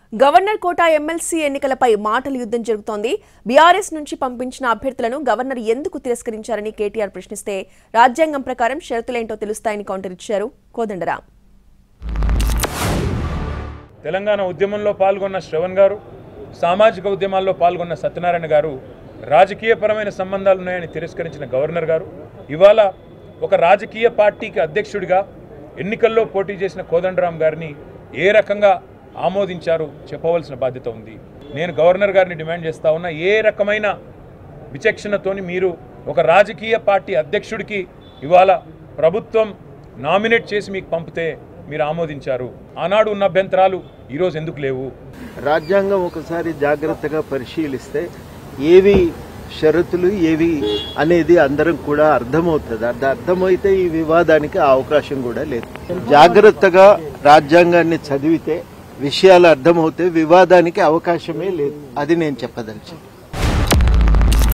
governor quota MLC ఎన్నికలపై మాటల యుద్ధం జరుగుతోంది బీఆర్ఎస్ నుంచి పంపించిన అభ్యర్థులను గవర్నర్ ఎందుకు తిరస్కరించారని కేటీఆర్ ప్రశ్నిస్తే రాజ్యాంగం ప్రకారం షరతులేంటో తెలుస్తాయని కౌంటర్ ఇచ్చారు కోదండరాం తెలంగాణ ఉద్యమంలో పాల్గొన్న శ్రవణ్ గారు సామాజిక ఉద్యమాల్లో పాల్గొన్న సత్యనారాయణ గారు రాజకీయపరమైన సంబంధాలు ఉన్నాయని తిరస్కరించిన గవర్నర్ గారు ఇవాళ ఒక రాజకీయ పార్టీకి అధ్యక్షుడిగా ఎన్నికల్లో పోటీ చేసిన కోదండరాం గారిని ఏ రకంగా ఆమోదించారు చెప్పవలసిన బాధ్యత ఉంది నేను గవర్నర్ గారిని డిమాండ్ చేస్తా ఉన్నా ఏ రకమైన విచక్షణతోని మీరు ఒక రాజకీయ పార్టీ అధ్యక్షుడికి ఇవాళ ప్రభుత్వం నామినేట్ చేసి మీకు పంపితే మీరు ఆమోదించారు ఆనాడు ఉన్న అభ్యంతరాలు ఈరోజు ఎందుకు లేవు రాజ్యాంగం ఒకసారి జాగ్రత్తగా పరిశీలిస్తే ఏవి షరతులు ఏవి అనేది అందరం కూడా అర్థమవుతుంది అది అర్థమైతే ఈ వివాదానికి ఆ అవకాశం కూడా లేదు జాగ్రత్తగా రాజ్యాంగాన్ని చదివితే విషయాలు అర్థమవుతే వివాదానికి అవకాశమే లేదు అది నేను చెప్పదలిచాను